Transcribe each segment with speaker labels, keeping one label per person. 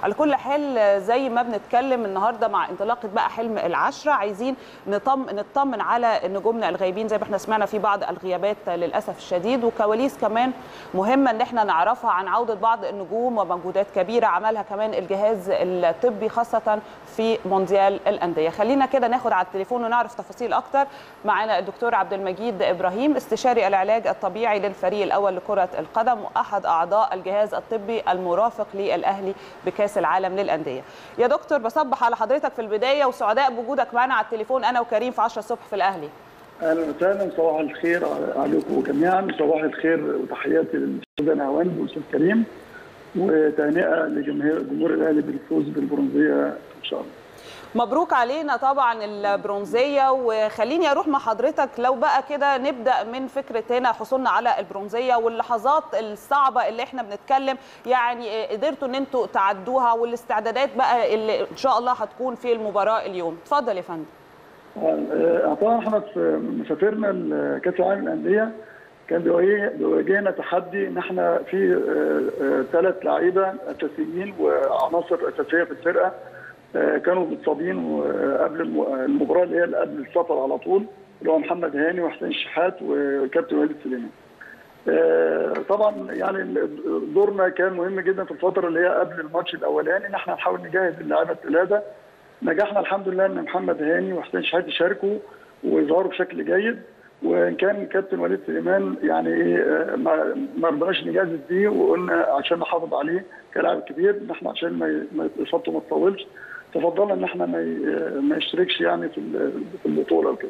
Speaker 1: على كل حال زي ما بنتكلم النهارده مع انطلاقه بقى حلم العشره عايزين نطمن نطمن على نجومنا الغايبين زي ما احنا سمعنا في بعض الغيابات للاسف الشديد وكواليس كمان مهمه ان احنا نعرفها عن عوده بعض النجوم ومجهودات كبيره عملها كمان الجهاز الطبي خاصه في مونديال الانديه خلينا كده ناخد على التليفون ونعرف تفاصيل اكتر معانا الدكتور عبد المجيد ابراهيم استشاري العلاج الطبيعي للفريق الاول لكره القدم واحد اعضاء الجهاز الطبي المرافق للاهلي بكاس العالم للانديه يا دكتور بصبح على حضرتك في البدايه وسعداء بوجودك معنا على التليفون انا وكريم في 10 الصبح في الاهلي
Speaker 2: اهلا وسهلا صباح الخير عليكم جميعا صباح الخير وتحياتي للاستاذ نهاوند والاستاذ كريم وتهنئه لجماهير جمهور الاهلي بالفوز بالبرونزيه ان شاء الله
Speaker 1: مبروك علينا طبعا البرونزيه وخليني اروح مع حضرتك لو بقى كده نبدا من فكره هنا حصولنا على البرونزيه واللحظات الصعبه اللي احنا بنتكلم يعني قدرتوا ان انتوا تعدوها والاستعدادات بقى اللي ان شاء الله هتكون في المباراه اليوم اتفضل يا فندم
Speaker 2: طبعا احنا في مسافرنا لكاس العالم للانديه كان بيواجهنا تحدي ان احنا في ثلاث لعيبه اساسيين وعناصر اساسيه في الفرقه كانوا متصابين قبل المباراه اللي هي قبل السفر على طول اللي هو محمد هاني وحسين الشحات وكابتن وليد سليمان. طبعا يعني دورنا كان مهم جدا في الفتره اللي هي قبل الماتش الاولاني ان احنا نحاول نجهز اللعيبه الثلاثه نجحنا الحمد لله ان محمد هاني وحسين شحات يشاركوا ويظهروا بشكل جيد وان كان كابتن وليد سليمان يعني ايه ما رضناش نجازف بيه وقلنا عشان نحافظ عليه كلاعب كبير ان احنا عشان ما اصابته ما تطولش تفضلنا ان احنا ما ما يشتركش يعني في في البطوله وكده.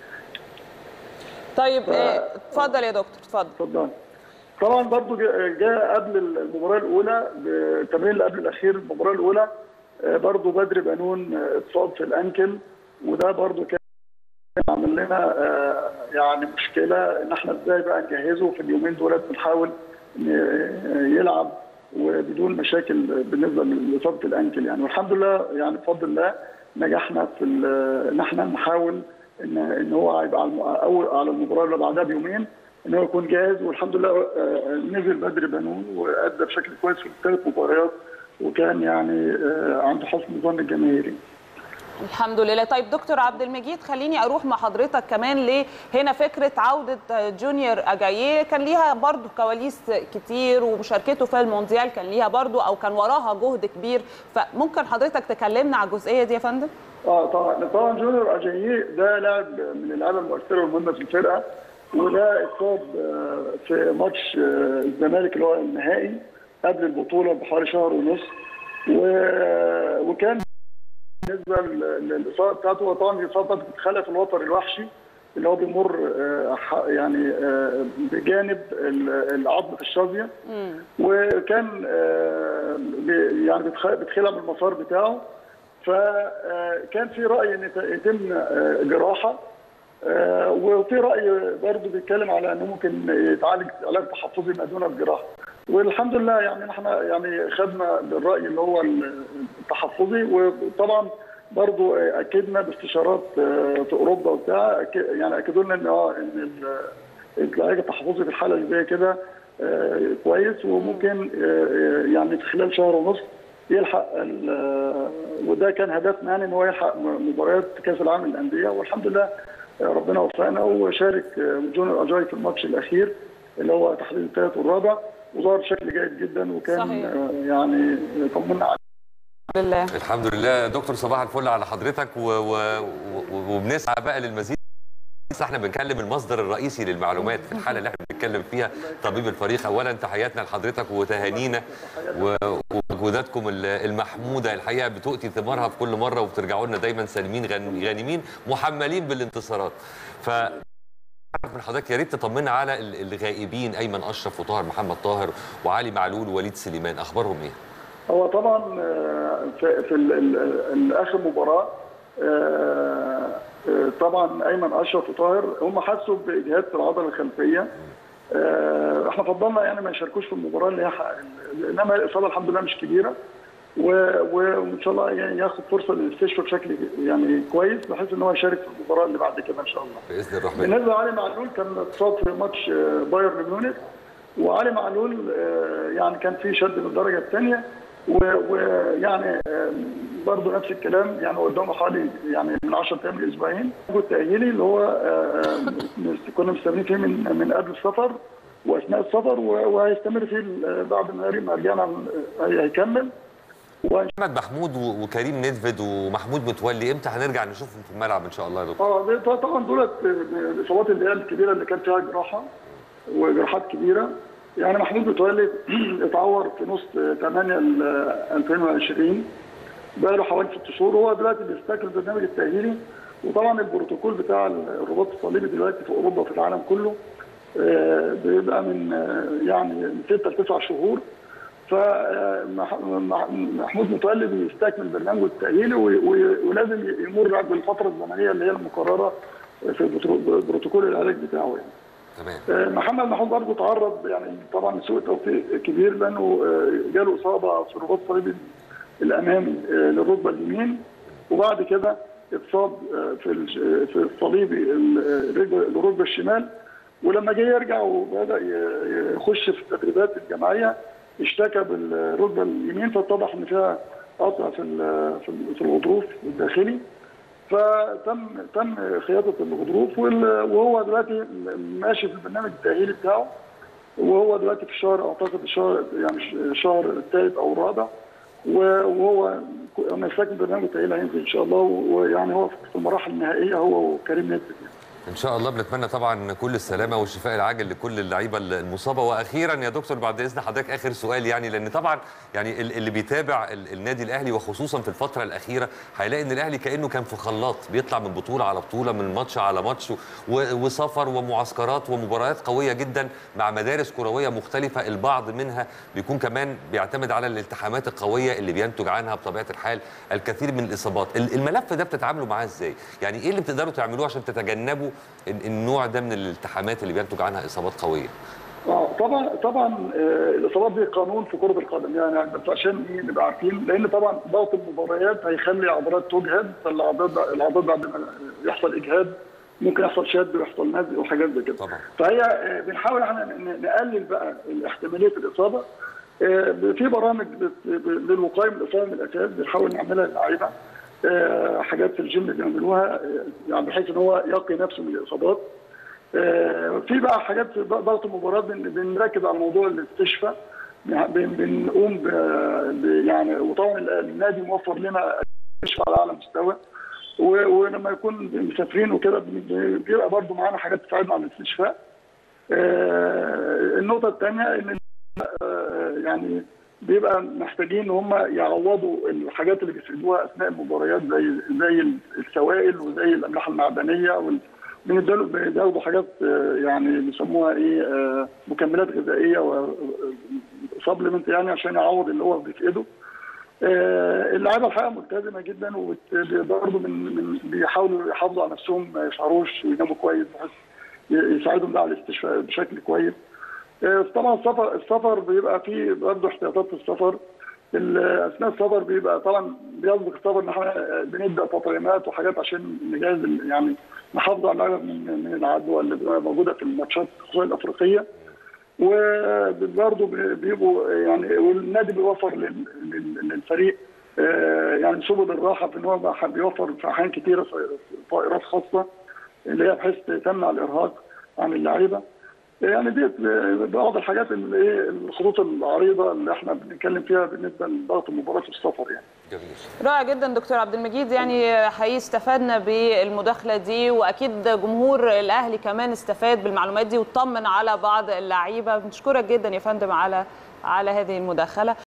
Speaker 1: طيب اتفضل يا دكتور اتفضل.
Speaker 2: اتفضل. طبعا برضو جاء قبل المباراه الاولى التمرين اللي قبل الاخير المباراه الاولى برضو بدر بنون اتصاب في الانكل وده برضو كان عمل لنا يعني مشكله ان احنا ازاي بقى نجهزه في اليومين دولت بنحاول يلعب وبدون مشاكل بالنسبه لاصابه الانكل يعني والحمد لله يعني بفضل الله نجحنا في ان احنا نحاول ان ان هو هيبقى اول على المباراه اللي بعدها بيومين ان هو يكون جاهز والحمد لله نزل بدر بنون وادى بشكل كويس في الثلاث مباريات وكان يعني عند حسن ظن الجماهيري.
Speaker 1: الحمد لله طيب دكتور عبد المجيد خليني اروح مع حضرتك كمان ليه هنا فكره عوده جونيور اجاييه كان ليها برضو كواليس كتير ومشاركته في المونديال كان ليها برضو او كان وراها جهد كبير فممكن حضرتك تكلمنا على الجزئيه دي يا فندم
Speaker 2: اه طبعا طبعا جونيور اجاييه ده لاعب من اللعيبه المؤثره والمهمه في الفرقه وده اتصاب في ماتش الزمالك اللي هو النهائي قبل البطوله بحوالي شهر ونص وكان بالنسبه للاصابه بتاعته هو طبعا الاصابه بتتخلق في الوتر الوحشي اللي هو بيمر يعني بجانب العظم في الشظيه وكان يعني بتخلع من المسار بتاعه فكان في راي ان يتم جراحه وفي راي برضه بيتكلم على انه ممكن يتعالج علاج تحفظي ما دون الجراحه والحمد لله يعني احنا يعني خدنا بالراي اللي هو التحفظي وطبعا برضو اكدنا باستشارات في اوروبا وبتاع يعني اكدوا لنا ان اه ان العلاج التحفظي في الحاله اللي زي كده كويس وممكن يعني في خلال شهر ونص يلحق وده كان هدفنا يعني ان هو يلحق مباريات كاس العالم للانديه والحمد لله ربنا وفقنا وشارك جونيور اجاي في الماتش الاخير اللي هو تحديد الثالث والرابع وظهر بشكل جيد جدا وكان صحيح. يعني طمنا عليه
Speaker 1: لله
Speaker 3: الحمد لله دكتور صباح الفل على حضرتك و... و... و... وبنسعى بقى للمزيد احنا بنكلم المصدر الرئيسي للمعلومات في الحاله اللي احنا بنتكلم فيها طبيب الفريق اولا تحياتنا لحضرتك وتهانينا ومجهوداتكم المحموده الحقيقه بتؤتي ثمارها في كل مره وبترجعوا لنا دايما سالمين غانمين محملين بالانتصارات ف من حضرتك يا ريت تطمنا على الغائبين ايمن اشرف وطاهر محمد طاهر وعلي معلول ووليد سليمان اخبارهم ايه؟
Speaker 2: هو طبعا في, في اخر مباراه طبعا ايمن اشرف وطاهر هم حسوا باجهاد في العضله الخلفيه احنا فضلنا يعني ما يشاركوش في المباراه اللي هي انما الاصابه الحمد لله مش كبيره وان شاء الله يعني ياخد فرصه للاستشفاء بشكل يعني كويس بحيث ان هو يشارك في المباراه اللي بعد كده ان شاء الله.
Speaker 3: باذن الرحمن.
Speaker 2: بالنسبه لعلي معلول كان اتصاب في ماتش بايرن ميونخ وعلي معلول يعني كان في شد من الدرجه الثانيه ويعني برضه نفس الكلام يعني قدامه حوالي يعني من 10 ايام لاسبوعين التاهيلي اللي هو آه، آه، كنا مستنيين فيه من من قبل السفر واثناء السفر و- وهيستمر فيه ال- بعد ما ما رجعنا هي- هيكمل وإن
Speaker 3: محمد محمود و- وكريم ندفد ومحمود متولي امتى هنرجع نشوفهم في الملعب ان شاء الله يا دكتور
Speaker 2: اه دي طبعا دولت الاصابات اللي هي الكبيره اللي كان فيها جراحه وجراحات كبيره يعني محمود متولي اتعور في نص 8 ال 2020 بقى له حوالي ست شهور هو دلوقتي بيستكمل البرنامج التاهيلي وطبعا البروتوكول بتاع الرباط الصليبي دلوقتي في اوروبا وفي العالم كله آه، بيبقى من آه، يعني من 6 ل 9 شهور فمحمود متولي بيستكمل برنامجه التأهيلي و- و- ولازم يمر بالفترة الزمنية اللي هي المقررة في البترو- بروتوكول العلاج بتاعه يعني.
Speaker 3: تمام
Speaker 2: آه، محمد محمود برضه تعرض يعني طبعا لسوء توفيق كبير لانه آه، جاله اصابه في الرباط الصليبي الامامي آه، للركبه اليمين وبعد كده اتصاب آه، في الج- في الصليبي ال- الرجل- الركبه الشمال ولما جه يرجع وبدا ي- يخش في التدريبات الجماعيه اشتكى بالركبه اليمين فاتضح ان فيها قطع في ال- في ال- في الغضروف الداخلي فتم تم خياطه الغضروف وال- وهو دلوقتي ماشي في البرنامج التاهيلي بتاعه وهو دلوقتي في الشهر اعتقد الشهر يعني الشهر الثالث او الرابع و- وهو لما يستكمل برنامج التاهيلي هينزل ان شاء الله ويعني هو في المراحل النهائيه هو وكريم نيتف يعني.
Speaker 3: ان شاء الله بنتمنى طبعا كل السلامه والشفاء العاجل لكل اللعيبه المصابه واخيرا يا دكتور بعد اذن حضرتك اخر سؤال يعني لان طبعا يعني ال- اللي بيتابع ال- النادي الاهلي وخصوصا في الفتره الاخيره هيلاقي ان الاهلي كانه كان في خلاط بيطلع من بطوله على بطوله من ماتش على ماتش و- وسفر ومعسكرات ومباريات قويه جدا مع مدارس كرويه مختلفه البعض منها بيكون كمان بيعتمد على الالتحامات القويه اللي بينتج عنها بطبيعه الحال الكثير من الاصابات ال- الملف ده بتتعاملوا معاه ازاي يعني ايه اللي بتقدروا تعملوه عشان تتجنبوا ال- النوع ده من الالتحامات اللي بينتج عنها اصابات قويه
Speaker 2: اه طبعا طبعا آه، الاصابات دي قانون في كره القدم يعني بس عشان ايه نبقى عارفين لان طبعا ضغط المباريات هيخلي عضلات تجهد فالعضلات العضلات بعد ما يحصل اجهاد ممكن يحصل شد ويحصل نزق وحاجات زي كده
Speaker 3: طبعا.
Speaker 2: فهي آه، بنحاول احنا ن- نقلل بقى احتماليه الاصابه آه، في برامج بت- ب- للوقايه من الاصابه من الاساس بنحاول نعملها للعيبه آه، حاجات في الجيم بيعملوها آه، يعني بحيث ان هو يقي نفسه من الاصابات آه، في بقى حاجات في ضغط المباراه بن- بنركز على موضوع الاستشفاء بن- بنقوم ب ب- يعني وطبعا النادي موفر لنا استشفاء على اعلى مستوى و- ولما يكون مسافرين وكده بن- بيبقى برضو معانا حاجات تساعدنا على الاستشفاء آه، النقطه الثانيه ان آه، يعني بيبقى محتاجين ان هم يعوضوا الحاجات اللي بيفقدوها اثناء المباريات زي زي السوائل وزي الاملاح المعدنيه وال بنديله- بياخدوا حاجات آه، يعني بيسموها ايه آه، مكملات غذائيه و سبلمنت يعني عشان يعوض اللي هو بيفقده آه، اللعيبه الحقيقه ملتزمه جدا وبرضه من من بيحاولوا يحافظوا على نفسهم ما يسهروش ويناموا كويس بحيث ي- يساعدهم ده على الاستشفاء بشكل كويس. آه، طبعا السفر السفر بيبقى فيه برضه احتياطات في السفر ال- اثناء السفر بيبقى طبعا بيسبق السفر ان احنا آه، بنبدا تطعيمات وحاجات عشان نجهز ال- يعني نحافظ على اللعيبه من من العدوى اللي بتبقى موجوده في الماتشات خصوصا الافريقيه وبرضه بيبقوا يعني والنادي بيوفر لل- لل- للفريق آه، يعني سبل الراحه في ان هو بقى بيوفر في احيان كثيره طائرات خاصه اللي هي بحيث تمنع الارهاق عن اللعيبه يعني دي بعض الحاجات اللي ايه الخطوط العريضه اللي احنا بنتكلم فيها بالنسبه لضغط المباراه في السفر يعني
Speaker 3: جميل
Speaker 1: رائع جدا دكتور عبد المجيد يعني حقيقي استفدنا بالمداخله دي واكيد جمهور الاهلي كمان استفاد بالمعلومات دي واطمن على بعض اللعيبه بنشكرك جدا يا فندم على على هذه المداخله